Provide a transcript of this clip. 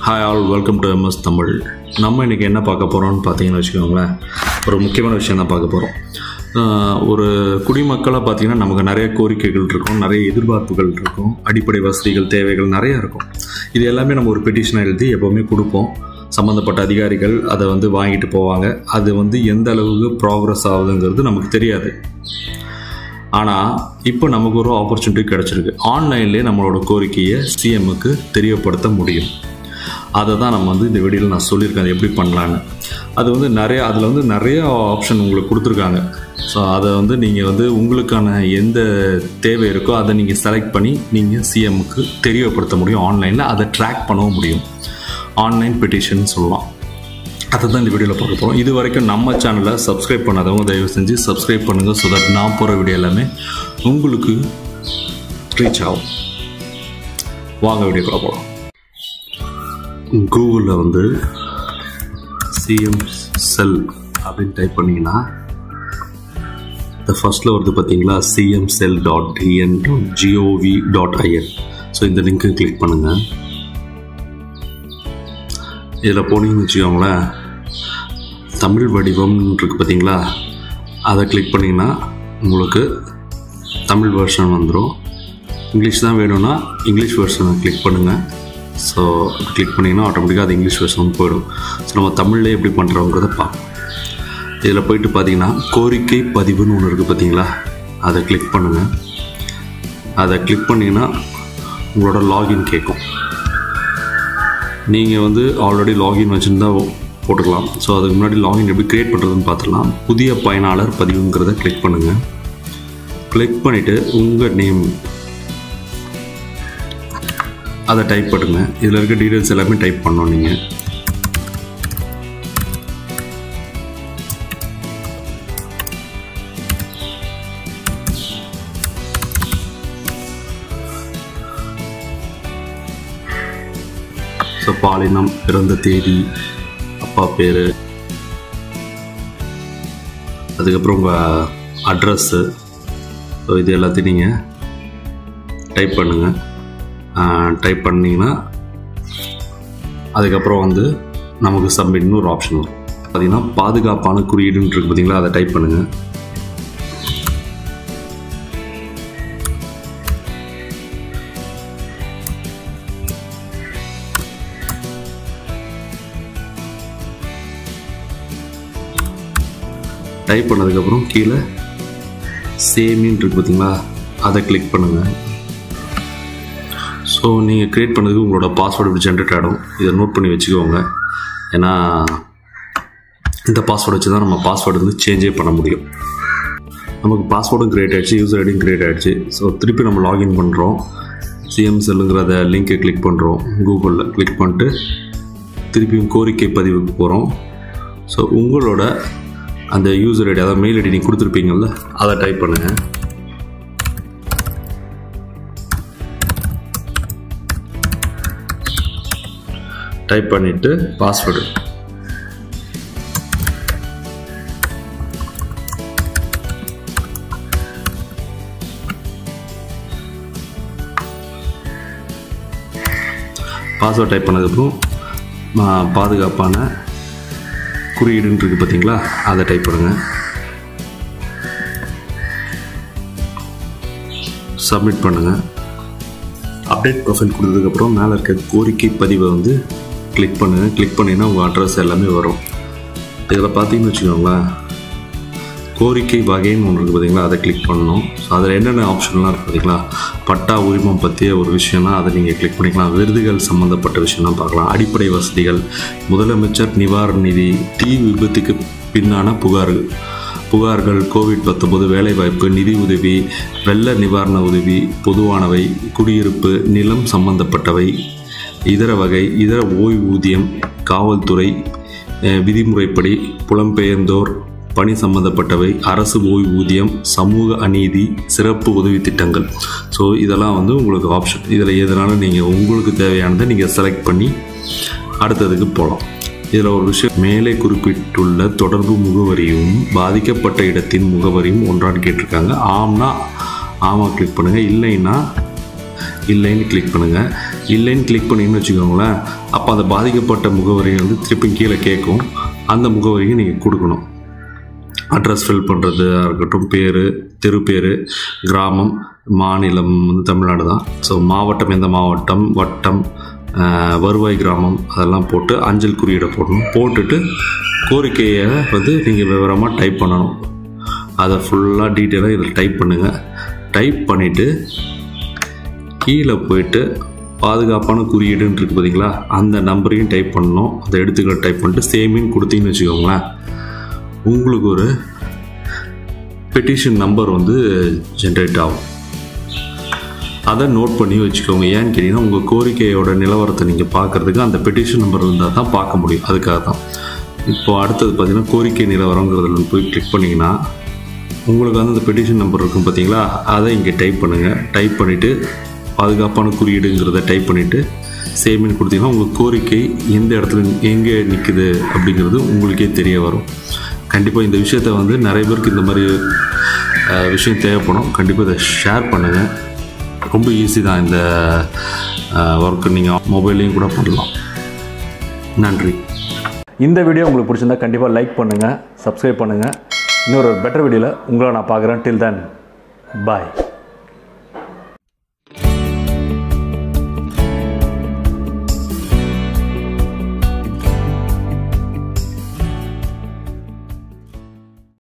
hi all welcome to MS Tamil நம்ம இன்றைக்கி என்ன பார்க்க போகிறோம்னு பார்த்தீங்கன்னு வச்சுக்கோங்களேன் ஒரு முக்கியமான விஷயம் தான் பார்க்க போகிறோம் ஒரு குடிமக்களாக பார்த்தீங்கன்னா நமக்கு நிறைய கோரிக்கைகள் இருக்கும் நிறைய எதிர்பார்ப்புகள் இருக்கும் அடிப்படை வசதிகள் தேவைகள் நிறையா இருக்கும் இது எல்லாமே நம்ம ஒரு பெட்டிஷனை எழுதி எப்போவுமே கொடுப்போம் சம்மந்தப்பட்ட அதிகாரிகள் அதை வந்து வாங்கிட்டு போவாங்க அது வந்து எந்த அளவுக்கு ப்ராக்ரஸ் ஆகுதுங்கிறது நமக்கு தெரியாது ஆனால் இப்போ நமக்கு ஒரு ஆப்பர்ச்சுனிட்டி கிடச்சிருக்கு ஆன்லைன்லேயே நம்மளோட கோரிக்கையை சிஎம்முக்கு தெரியப்படுத்த முடியும் அதை தான் நம்ம வந்து இந்த வீடியோவில் நான் சொல்லியிருக்கேன் அது எப்படி பண்ணலான்னு அது வந்து நிறைய அதில் வந்து நிறைய ஆப்ஷன் உங்களுக்கு கொடுத்துருக்காங்க ஸோ அதை வந்து நீங்கள் வந்து உங்களுக்கான எந்த தேவை இருக்கோ அதை நீங்கள் செலக்ட் பண்ணி நீங்கள் சிஎம்முக்கு தெரியப்படுத்த முடியும் ஆன்லைனில் அதை ட்ராக் பண்ணவும் முடியும் ஆன்லைன் பெட்டிஷன் சொல்லலாம் அதை தான் இந்த வீடியோவில் பார்க்க போகிறோம் இது வரைக்கும் நம்ம சேனலை சப்ஸ்கிரைப் பண்ணாதவங்க தயவு செஞ்சு சப்ஸ்கிரைப் பண்ணுங்கள் ஸோ தட் நான் போகிற வீடியோ எல்லாமே உங்களுக்கு ரீச் ஆகும் வாங்க வீடியோக்குள்ள போகலாம் கூகுளில் வந்து சிஎம் செல் அப்படின்னு டைப் பண்ணிங்கன்னா இந்த ஃபஸ்ட்டில் வருது பார்த்தீங்களா CM cell dot TN dot gov dot IN so இந்த லிங்க்கு கிளிக் பண்ணுங்கள் இதில் போனீங்கன்னு வச்சுக்கோங்களேன் தமிழ் வடிவம் இருக்கு பார்த்தீங்களா அதை கிளிக் பண்ணிங்கன்னா உங்களுக்கு தமிழ் வெர்ஷன் வந்துடும் இங்கிலீஷ் தான் வேணும்னா இங்கிலீஷ் வெர்ஷனை கிளிக் பண்ணுங்கள் ஸோ கிளிக் பண்ணிங்கன்னா ஆட்டோமேட்டிக்காக அது இங்கிலீஷ் வெர்ஷன் போயிடும் ஸோ நம்ம தமிழ்லேயே எப்படி பண்ணுறோங்கிறத பார்ப்போம் இதில் போயிட்டு பார்த்தீங்கன்னா கோரிக்கை பதிவுன்னு ஒன்று இருக்குது பார்த்தீங்களா அதை கிளிக் பண்ணுங்கள் அதை கிளிக் பண்ணிங்கன்னா உங்களோட லாகின் கேட்கும் நீங்கள் வந்து ஆல்ரெடி லாகின் வச்சுருந்தா போட்டுக்கலாம் ஸோ அதுக்கு முன்னாடி லாகின் எப்படி க்ரியேட் பண்ணுறதுன்னு பார்த்துக்கலாம் புதிய பயனாளர் பதிவுங்கிறத கிளிக் பண்ணுங்கள் கிளிக் பண்ணிவிட்டு உங்கள் நேம் அதை டைப் பண்ணுங்க இதில் இருக்க டீட்டெயில்ஸ் எல்லாமே டைப் பண்ணோம் நீங்கள் ஸோ பாலினம் பிறந்த தேதி அப்பா பேர் அதுக்கப்புறம் உங்கள் அட்ரஸ்ஸு ஸோ இது எல்லாத்தையும் நீங்கள் டைப் பண்ணுங்கள் டைப் பண்ணிங்கன்னா அதுக்கப்புறம் வந்து நமக்கு சப்மிட்னு ஒரு ஆப்ஷன் வரும் பார்த்தீங்கன்னா பாதுகாப்பான குறியீடுன்னு இருக்கு பார்த்தீங்களா அதை டைப் பண்ணுங்கள் டைப் பண்ணதுக்கப்புறம் கீழே சேமின்னு இருக்கு பார்த்தீங்களா அதை கிளிக் பண்ணுங்கள் ஸோ நீங்கள் க்ரியேட் பண்ணதுக்கு உங்களோட பாஸ்வேர்டு இப்படி ஜென்ரேட் ஆகிடும் இதை நோட் பண்ணி வச்சுக்கோங்க ஏன்னா இந்த பாஸ்வேர்டு வச்சு தான் நம்ம பாஸ்வேர்டு வந்து சேஞ்சே பண்ண முடியும் நமக்கு பாஸ்வேர்டும் க்ரியேட் ஆகிடுச்சு யூசர் ஐடியும் க்ரியேட் ஆகிடுச்சு ஸோ திருப்பி நம்ம லாகின் பண்ணுறோம் சிஎம் செல்லுங்கிறத லிங்க்கை கிளிக் பண்ணுறோம் கூகுளில் கிளிக் பண்ணிட்டு திருப்பியும் கோரிக்கை பதிவுக்கு போகிறோம் ஸோ உங்களோட அந்த யூசர் ஐடி அதாவது மெயில் ஐடி நீங்கள் கொடுத்துருப்பீங்கள்ல அதை டைப் பண்ணுங்கள் டைப் பண்ணிவிட்டு பாஸ்வேர்டு பாஸ்வேர்ட் டைப் பண்ணதுக்கப்புறம் பாதுகாப்பான குறியீடுன்னு இருக்குது பார்த்தீங்களா அதை டைப் பண்ணுங்கள் சப்மிட் பண்ணுங்கள் அப்டேட் ப்ரொஃபைல் கொடுத்ததுக்கப்புறம் மேலே இருக்க கோரிக்கை பதிவை வந்து கிளிக் பண்ணுங்கள் கிளிக் பண்ணிங்கன்னா உங்கள் அட்ரஸ் எல்லாமே வரும் இதில் பார்த்தீங்கன்னு வச்சுக்கோங்களேன் கோரிக்கை வகைன்னு ஒன்று இருக்குது பார்த்தீங்களா அதை கிளிக் பண்ணணும் ஸோ அதில் என்னென்ன ஆப்ஷன்லாம் இருக்குது பார்த்தீங்களா பட்டா உரிமம் பற்றிய ஒரு விஷயம்னா அதை நீங்கள் கிளிக் பண்ணிக்கலாம் விருதுகள் சம்மந்தப்பட்ட விஷயம்லாம் பார்க்கலாம் அடிப்படை வசதிகள் முதலமைச்சர் நிவாரண நிதி தீ விபத்துக்கு பின்னான புகார்கள் புகார்கள் கோவிட் பத்தொன்பது வேலைவாய்ப்பு நிதி உதவி வெள்ள நிவாரண உதவி பொதுவானவை குடியிருப்பு நிலம் சம்பந்தப்பட்டவை இதர வகை இதர ஓய்வூதியம் காவல்துறை விதிமுறைப்படி புலம்பெயர்ந்தோர் பணி சம்பந்தப்பட்டவை அரசு ஓய்வூதியம் சமூக அநீதி சிறப்பு உதவி திட்டங்கள் ஸோ இதெல்லாம் வந்து உங்களுக்கு ஆப்ஷன் இதில் எதனாலும் நீங்கள் உங்களுக்கு தேவையானதை நீங்கள் செலக்ட் பண்ணி அடுத்ததுக்கு போகலாம் இதில் ஒரு விஷயம் மேலே குறிப்பிட்டுள்ள தொடர்பு முகவரியும் பாதிக்கப்பட்ட இடத்தின் முகவரியும் ஒன்றான்னு கேட்டிருக்காங்க ஆம்னா ஆமாம் கிளிக் பண்ணுங்கள் இல்லைன்னா இல்லைன்னு கிளிக் பண்ணுங்கள் இல்லைன்னு கிளிக் பண்ணிங்கன்னு வச்சுக்கோங்களேன் அப்போ அந்த பாதிக்கப்பட்ட முகவரியை வந்து திருப்பி கீழே கேட்கும் அந்த முகவரியை நீங்கள் கொடுக்கணும் அட்ரஸ் ஃபில் பண்ணுறது இருக்கட்டும் பேர் தெரு பேர் கிராமம் மாநிலம் வந்து தமிழ்நாடு தான் ஸோ மாவட்டம் எந்த மாவட்டம் வட்டம் ஆஹ், வருவாய் கிராமம் அதெல்லாம் போட்டு அஞ்சல் குறியீடை போடணும் போட்டுட்டு கோரிக்கையை வந்து நீங்கள் விவரமாக டைப் பண்ணணும் அதை ஃபுல்லாக டீட்டெயிலாக இதில் டைப் பண்ணுங்கள் டைப் பண்ணிவிட்டு கீழே போயிட்டு பாதுகாப்பான குறியீடுன்னு இருக்குது பார்த்தீங்களா அந்த நம்பரையும் டைப் பண்ணணும் அந்த எழுத்துக்களை டைப் பண்ணிட்டு சேமின்னு கொடுத்தீங்கன்னு வச்சுக்கோங்களேன் உங்களுக்கு ஒரு பெட்டிஷன் நம்பர் வந்து ஜென்ரேட் ஆகும் அதை நோட் பண்ணி வச்சுக்கோங்க ஏன்னு கேட்டிங்கன்னா உங்கள் கோரிக்கையோட நிலவரத்தை நீங்கள் பார்க்குறதுக்கு அந்த பெட்டிஷன் நம்பர் இருந்தால் தான் பார்க்க முடியும் அதுக்காக தான் இப்போ அடுத்தது பார்த்தீங்கன்னா கோரிக்கை நிலவரங்கிறதுல போய் கிளிக் பண்ணிங்கன்னா உங்களுக்கு வந்து அந்த பெட்டிஷன் நம்பர் இருக்கும் பார்த்தீங்களா அதை இங்கே டைப் பண்ணுங்கள் டைப் பண்ணிவிட்டு பாதுகாப்பான குறியீடுங்கிறத டைப் பண்ணிவிட்டு சேமின்னு கொடுத்தீங்கன்னா உங்கள் கோரிக்கை எந்த இடத்துல எங்கே நிற்குது அப்படிங்கிறது உங்களுக்கே தெரிய வரும் கண்டிப்பாக இந்த விஷயத்தை வந்து நிறைய பேருக்கு இந்த மாதிரி அஹ், விஷயம் தேவைப்படும் கண்டிப்பாக இதை ஷேர் பண்ணுங்கள் ரொம்ப ஈஸி தான் இந்த ஒர்க்கு நீங்கள் மொபைல்லையும் கூட பண்ணலாம் நன்றி இந்த வீடியோ உங்களுக்கு பிடிச்சிருந்தா கண்டிப்பாக லைக் பண்ணுங்கள் சப்ஸ்கிரைப் பண்ணுங்கள் இன்னொரு பெட்டர் வீடியோவில் உங்களை நான் பார்க்குறேன் டில் தென் பாய்